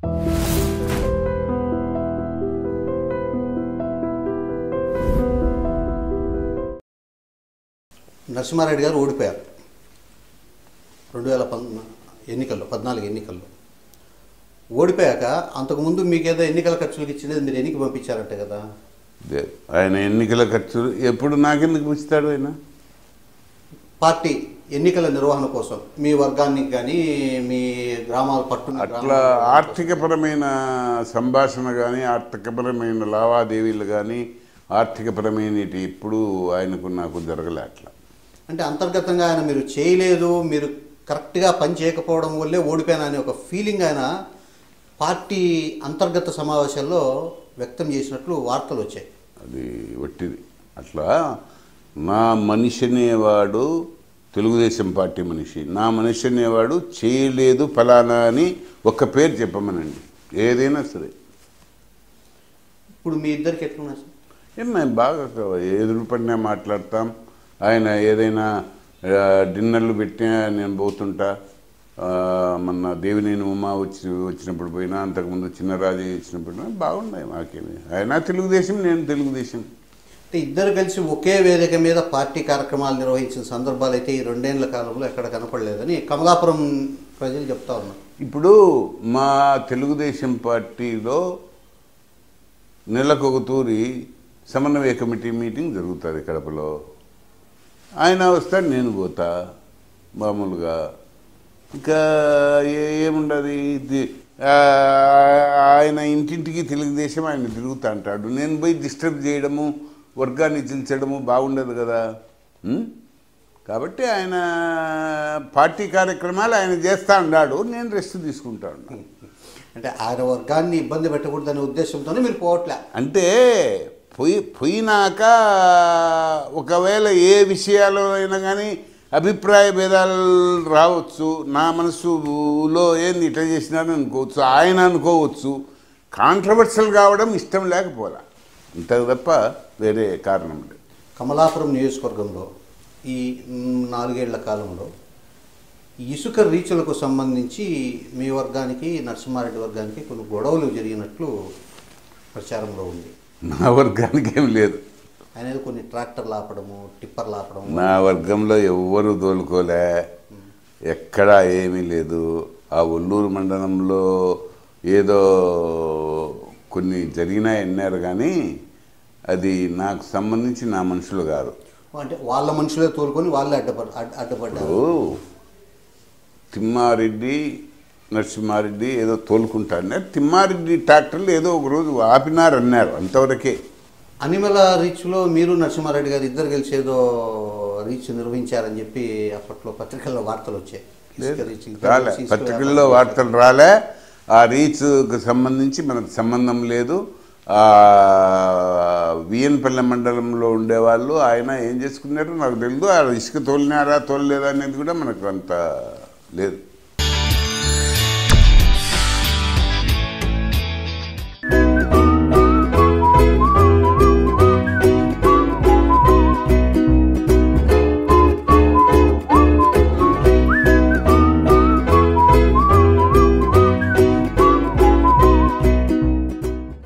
నరసింహారెడ్డి గారు ఓడిపోయారు రెండు వేల పద్ ఎన్నికల్లో పద్నాలుగు ఎన్నికల్లో ఓడిపోయాక అంతకుముందు మీకు ఏదో ఎన్నికల ఖర్చులకు ఇచ్చినది మీరు ఎన్నిక పంపించారంట కదా లేదు. ఆయన ఎన్నికల ఖర్చులు ఎప్పుడు నాకెందుకు పిలుస్తాడు ఆయన పార్టీ ఎన్నికల నిర్వహణ కోసం మీ వర్గానికి కానీ మీ గ్రామాల పట్టున అట్లా ఆర్థికపరమైన సంభాషణ కానీ ఆర్థికపరమైన లావాదేవీలు కానీ ఆర్థికపరమైన ఇప్పుడు ఆయనకు నాకు జరగలే అట్లా అంటే అంతర్గతంగా ఆయన మీరు చేయలేదు మీరు కరెక్ట్గా పని చేయకపోవడం వల్లే ఓడిపోయాను అనే ఒక ఫీలింగ్ ఆయన పార్టీ అంతర్గత సమావేశాల్లో వ్యక్తం చేసినట్లు వార్తలు వచ్చాయి అది వట్టిది అట్లా నా మనిషి అనేవాడు తెలుగుదేశం పార్టీ మనిషి నా మనిషి అనేవాడు చేయలేదు ఫలానా అని ఒక్క పేరు చెప్పమనండి ఏదైనా సరే ఇప్పుడు మీ ఇద్దరికి ఎట్లున్నా సార్ ఏం మేము బాగా ఎదురు పడినా మాట్లాడతాం ఆయన ఏదైనా ఆ, డిన్నర్లు పెట్టినా నేను పోతుంటా ఆ, మొన్న దేవినేని ఉమా వచ్చి వచ్చినప్పుడు పోయినా అంతకుముందు చిన్నరాజు వచ్చినప్పుడు పోయినా బాగున్నాయి మాకేమి ఆయన తెలుగుదేశం నేను తెలుగుదేశం అంటే ఇద్దరు కలిసి ఒకే వేదిక మీద పార్టీ కార్యక్రమాలు నిర్వహించిన సందర్భాలు అయితే ఈ రెండేళ్ల కాలంలో ఎక్కడ కనపడలేదని కమలాపురం ప్రజలు చెప్తా ఉన్నారు ఇప్పుడు మా తెలుగుదేశం పార్టీలో నెలకు ఒక తూరి సమన్వయ కమిటీ మీటింగ్ జరుగుతుంది కడపలో ఆయన వస్తాడు నేను పోతా మామూలుగా ఇంకా ఏ- ఏముండదు ఇది ఆ, ఆయన ఇంటింటికి తెలుగుదేశం ఆయన తిరుగుతా అంటాడు నేను పోయి డిస్టర్బ్ చేయడము వర్గాన్ని చిల్చడము బాగుండదు కదా ఉం? కాబట్టి ఆయన పార్టీ కార్యక్రమాలు ఆయన చేస్తా ఉన్నాడు నేను రెస్ట్ తీసుకుంటా ఉన్నాను అంటే ఆయన వర్గాన్ని ఇబ్బంది పెట్టకూడదనే ఉద్దేశంతోనే మీరు పోవట్లే అంటే పోయి పోయినాక ఒకవేళ ఏ విషయాల్లో అయినా కానీ అభిప్రాయ భేదాలు రావచ్చు నా మనసులో ఏంది ఇట్లా చేసినారని అనుకోవచ్చు ఆయన అనుకోవచ్చు కాంట్రవర్షియల్ కావడం ఇష్టం లేకపోలే అంతే తప్ప వేరే కారణం లేదు కమలాపురం నియోజకవర్గంలో ఈ మ్, నాలుగేళ్ల కాలంలో ఇసుక రీచులకు సంబంధించి మీ వర్గానికి నరసింహారెడ్డి వర్గానికి కొన్ని గొడవలు జరిగినట్లు ప్రచారంలో ఉంది నా వర్గానికి ఏం లేదు అనేది కొన్ని ట్రాక్టర్లు ఆపడము టిప్పర్లు ఆపడము నా వర్గంలో ఎవ్వరు తోలుకోలే ఎక్కడా ఏమీ లేదు ఆ ఒల్లూరు మండలంలో ఏదో కొన్ని జరిగినాయి అన్నారు కానీ అది నాకు సంబంధించి నా మనుషులు కాదు అంటే వాళ్ళ మనుషులే తోలుకొని వాళ్ళే అడ్డపడ్ అడ్- అడ్డపడ్డారు ఇప్పుడు తిమ్మారెడ్డి నరసింహారెడ్డి ఏదో తోలుకుంటారన్నారు తిమ్మారెడ్డి ట్రాక్టర్లు ఏదో ఒక రోజు ఆపినారు అన్నారు అంతవరకే అనిమల రీచ్లో మీరు నరసింహారెడ్డి గారు ఇద్దరు కలిసి ఏదో రీచ్ నిర్వహించారని చెప్పి అప్పట్లో పత్రికల్లో వార్తలు వచ్చాయి ఇసుక రీచ్ ఇద్దరు రాలే కలిసి ఇసుక పత్రికల్లో వ్యాపారం వార్తలు రాలే ఆ రీచ్కి సంబంధించి మనకు సంబంధం లేదు ఆ విఎన్పల్లె మండలంలో ఉండేవాళ్ళు ఆయన ఏం చేసుకున్నారో నాకు తెలియదు ఆ ఇసుక తోలినారా తోలలేదా అనేది కూడా మనకు అంత లేదు